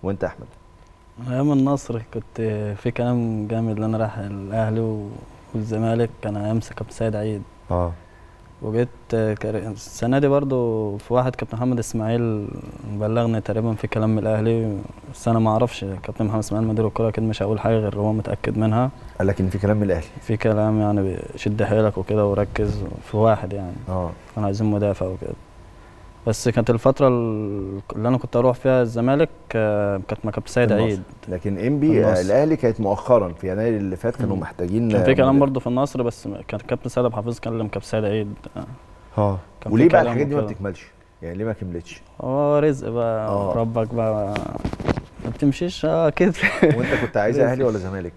وانت يا احمد ايام النصر كنت في كلام جامد ان انا رايح الاهلي و- والزمالك كان ايام كابتن سيد عيد اه وجيت كر- السنه دي برضو في واحد كابتن محمد اسماعيل بلغني تقريبا في كلام من الاهلي بس انا ما اعرفش كابتن محمد اسماعيل مدير الكوره اكيد مش هقول حاجه غير هو متاكد منها قال لك ان في كلام من الاهلي في كلام يعني شد حيلك وكده وركز في واحد يعني اه كانوا عايزين مدافع وكده بس كانت الفترة ال- اللي أنا كنت أروح فيها الزمالك آه، كانت مع كابتن سيد في النصر. عيد لكن في انبي النصر. الاهلي كانت مؤخرا في يناير اللي فات كانوا مم. محتاجين كان في كلام مدافع. برضه في النصر بس كان كابتن سيد أبو حفيظ كلم كابتن سيد عيد آه، اه كان في وليه بقى كلام الحاجات دي ما وكده. بتكملش يعني ليه ما كملتش هو رزق بقى آه. ربك بقى ما بتمشيش اه كده وانت كنت عايز رزق. اهلي ولا زمالك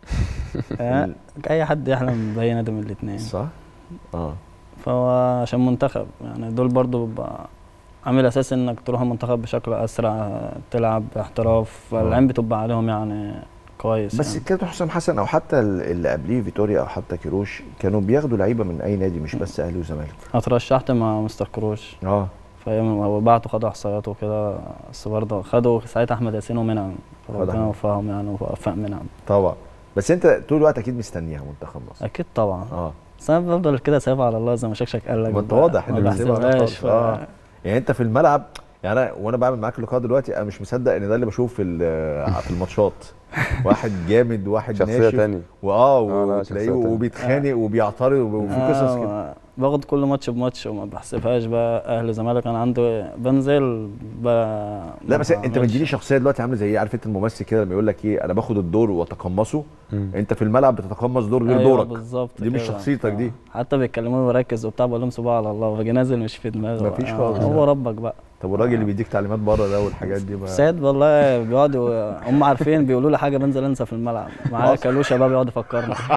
آه، أي حد يحلم بأي نادي من الاتنين صح اه فهو عشان منتخب يعني دول برضه بيبقى عامل أساس إنك تروح المنتخب بشكل أسرع تلعب احتراف فالعين بتبقى عليهم يعني كويس بس يعني. كابتن حسام حسن او حتى اللي قبليه فيتوريا او حتى كيروش كانوا بياخدوا لعيبه من اي نادي مش بس اهلي وزمالك اترشحت مع مستر كروش اه فاهم وبعتوا خدوا احصائيات وكده بس برضه خدوا ساعتها احمد ياسين ومنعم خد ربنا أحمد. وفقهم يعني ووفق منعم طبعا بس انت طول الوقت اكيد مستنيها منتخب مصر اكيد طبعا اه بس انا بفضل كده سايبها على الله زي ما شكشك قال لك ما انت بقى، واضح ما ان بتسيبها على بحسبهاش الله ف... اه يعني انت في الملعب يعني انا وانا بعمل معاك اللقاء دلوقتي انا مش مصدق ان ده اللي بشوفه في ال- في الماتشات واحد جامد واحد شخصيه ناشف تانية واه آه، لا، وتلاقيه شخصية تانية. وبيتخانق وبيعترض وفي قصص كده آه باخد كل ماتش بماتش وما بحسبهاش بقى اهلي زمالك انا عندي بنزل ب... لا بس انت بعملش. مديني شخصيه دلوقتي عامله زي ايه عارف انت الممثل كده لما يقول لك ايه انا باخد الدور واتقمصه مم. انت في الملعب بتتقمص دور غير أيوة دورك بالظبط دي مش كده. شخصيتك دي. حتى بيتكلموني بركز وبتاع بقول لهم صباح على الله باجي نازل مش في دماغي مفيش آه، خالص. هو ربك بقى طب والراجل اللي بيديك تعليمات بره ده والحاجات دي بقى سيد والله بيقعدوا هم عارفين بيقولوا لي حاجه بنزل انسى في الملعب معايا كالوشه بقى بيقعد يفكرني